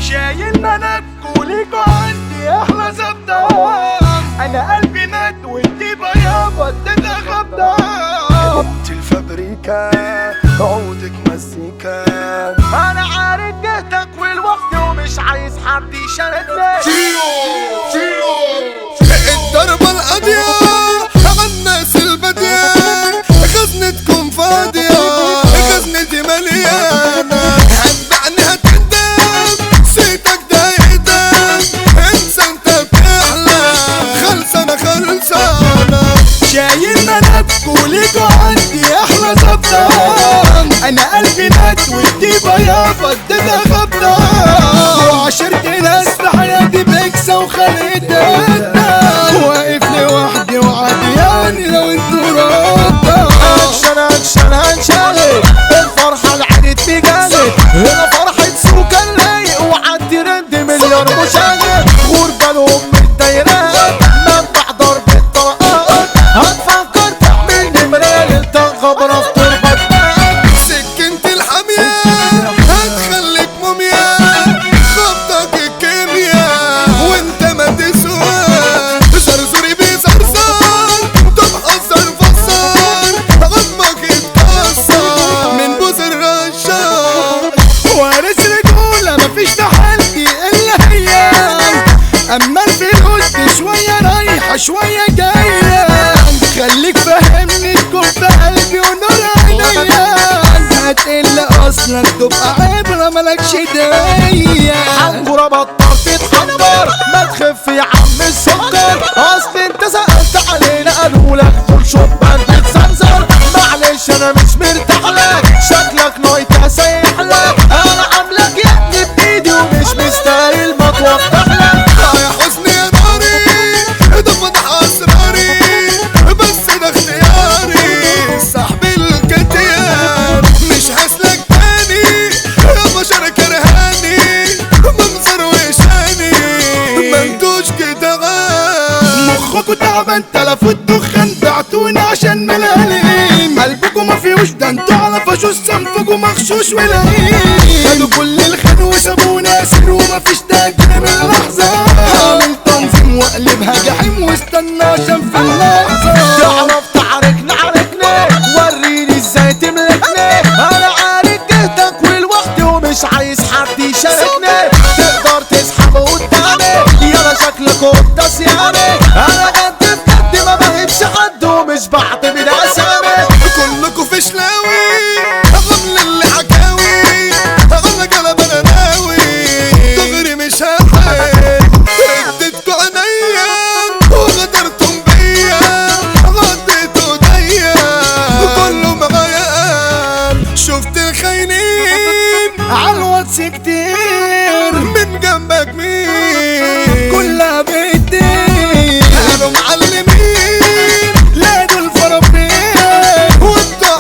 شايل انا بكوليكو عندي احلى زبدة انا قلبي مات وانتي بيابا اديتها غبدة انت الفابريكا عودك مزيكا انا عارف جهتك والوقت ومش عايز حد يشاركني الضربة القاضية على الناس البادية خزنتكم فاضية خزنتي مليانة هتبعني هتندم صيتك ده يقدم انسى انت بتحلم خلصانة خلصانة شايل انا بكوليكو عندي احلى زبدة انا قلبي مات وانتي بيابا اديتها غبدة وعشرت ناس في حياتي بكسة وخليتها واقف لوحدي وعدياني لو انتوا ردة اكشن اكشن هنشغل الفرحة العيد بجانب هنا فرحة سوكا اللايق وعدي رند مليار مشاهد غربة لهم الدايرات منبع ضرب الطلقات هتفكر تعمل نمرة ليلتك خبرة في تربة دماغك سكنت الحامية هتخليك موميا خبطك الكيمياء وانت ما تسوى زرزوري بيزرزر تبقى فصر عظمك يتكسر من بوز الرشاش وارث رجولة مفيش في حالتي إلا هي أما الفلوس دي شوية رايحة شوية جاية خليك فاهمني تكون في قلبي ونور عينيا هتقل أصلك تبقى عبرة ملكش داية حنجرة بطل تتحضر ما تخف يا عم السكر أصل أنت سألت علينا قالوا لك دول شبان بتزنزر معلش أنا مش مرتاح لك شكلك نايت سايح لك أنا عاملك يا ابني بإيدي ومش مستاهل ما توضح لك يا حزني يا ناري ده فتح اسراري بس ده اختياري صاحب الكتيان مش هسلك تاني يا بشر كرهاني منظر وشاني ما انتوش كده غاب مخكوا تعبان تلف الدخان بعتونا عشان ملاليم قلبكوا ما فيهوش ده انتوا على فشوش صنفكوا مغشوش ولئيم خدوا كل الخير وسابونا اسير ومفيش تأجيل من لحظة عامل تنظيم واقلبها جحيم واستنى عشان في اللحظة تعرف تعاركنا عاركنا وريني ازاي تملكنا انا عارف جهتك والوقت ومش عايز حد يشاركنا تقدر تسحب قدامي يلا شكلك قداس يعني انا جد بجد ما بهبش حد ومش بعتمد اسامي كلكوا فشلاوي غمل اللي حكاوي غلا قلب انا ناوي دغري مش هحل اديتكوا عينيا وغدرتم بيا غديتوا ايديا كله مغيان شفت الخاينين عالواتس كتير من جنبك مين كلها بيدين كانوا معلمين لا دول فرابين وانتوا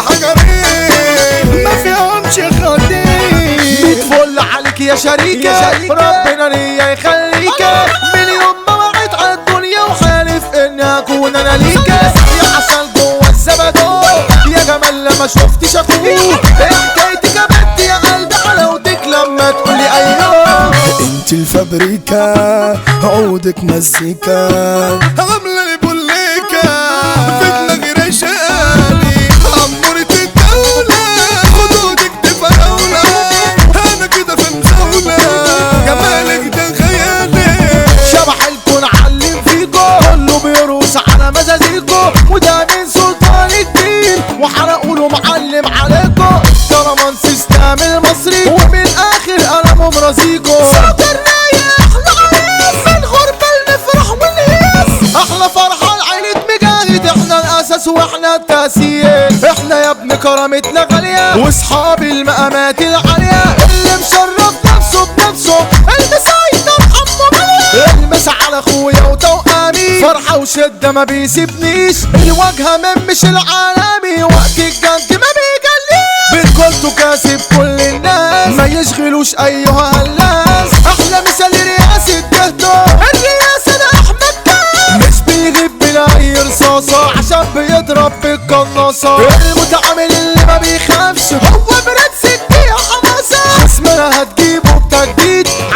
حجرين ما فيهمش خدين بتفل عليك يا شريكة ربنا ليا يخليك من يوم ما وعيت على الدنيا وحالف اني اكون انا ليك يا عسل جوه الزبدو يا جمال لما شفتش اخوك حكايتك يا بنت يا قلبي حلاوتك لما تقولي ايوه انت الفابريكا عودك مزيكا عاملة لي بوليكا في دماغي رشالي عمورة الدولة خدودك دي فراولة انا كده في مزاولة جمالك ده خيالي شبح الكون علم فيكو كله بيروس على مزازيكو وده من سلطان الدين وحرقوا له معلم عليكو كرمان سيستم المصري ومن اخر قلمه مرازيكو صوت الرايق احلى عريس من غربة المفرح والهيس احلى فرحة لعيلة مجاهد احنا الاساس واحنا التأسيس احنا يا ابن كرامتنا غالية واصحاب المقامات العالية اللي مشرف نفسه بنفسه المسيطر حمو غالية المس على اخويا وتوأمي فرحة وشدة ما بيسيبنيش الواجهة من مش العالمي وقت الجد ما بيجليش بنقولته كاسب كل الناس ما يشغلوش ايها هلاس احلى مثال رئاسة جهده الرئاسة ده احمد كاس مش بيغيب بلا اي رصاصة عشان بيضرب بالقناصة المتعامل اللي ما بيخافش هو برنس يا حماسة خصمنا هتجيبه بتجديد عايش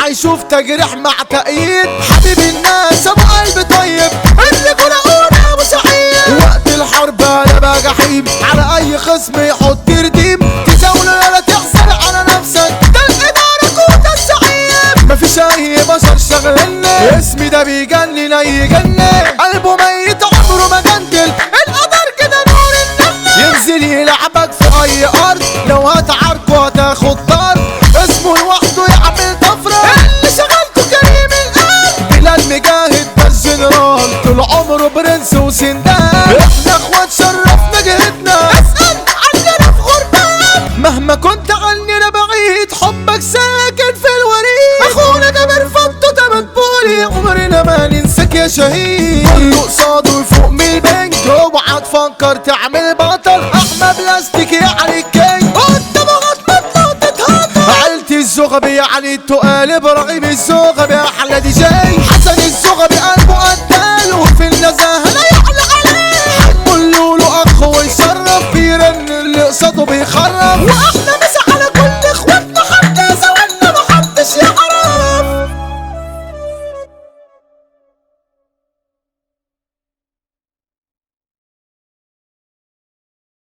تجريح مع تأييد حبيب الناس ابو قلب طيب اللي قلقونا ابو سعيد وقت الحرب انا بقى جحيم على اي خصم يحط رديم تزاوله ولا تحزن على نفسك ده الاداره قوت الزعيم مفيش اي بشر شغلني اسمي ده بيجنن اي جنة قلبه ميت عمره ما جندل القدر كده نور النمل ينزل يلعبك في اي ارض لو هتعاركه هتاخد طرد اسمه لوحده يعمل طفره اللي شغلته كريم القلب بلال مجاهد ده الجنرال طول عمره برنس وسندان احنا اخوات شرفنا جهتنا اسال عننا في غربان مهما كنت عننا بعيد حبك ساكن في الوريد اخونا ده مرفضته ده مدبولي عمرنا ما ننساك يا شهيد كله قصاده يفوق من البنك اوعى تفكر تعمل بطل احمى بلاستيك يعني الكينج قدام غطمتنا وتتهطل عيلتي الزغبي يعني التقال ابراهيم الزغبي احلى دي جاي حسن الزغبي قلبه قتال وفي النزاهه لا يعلى عليه حمو اللولو اخ ويشرف بيرن اللي قصاده بيخرف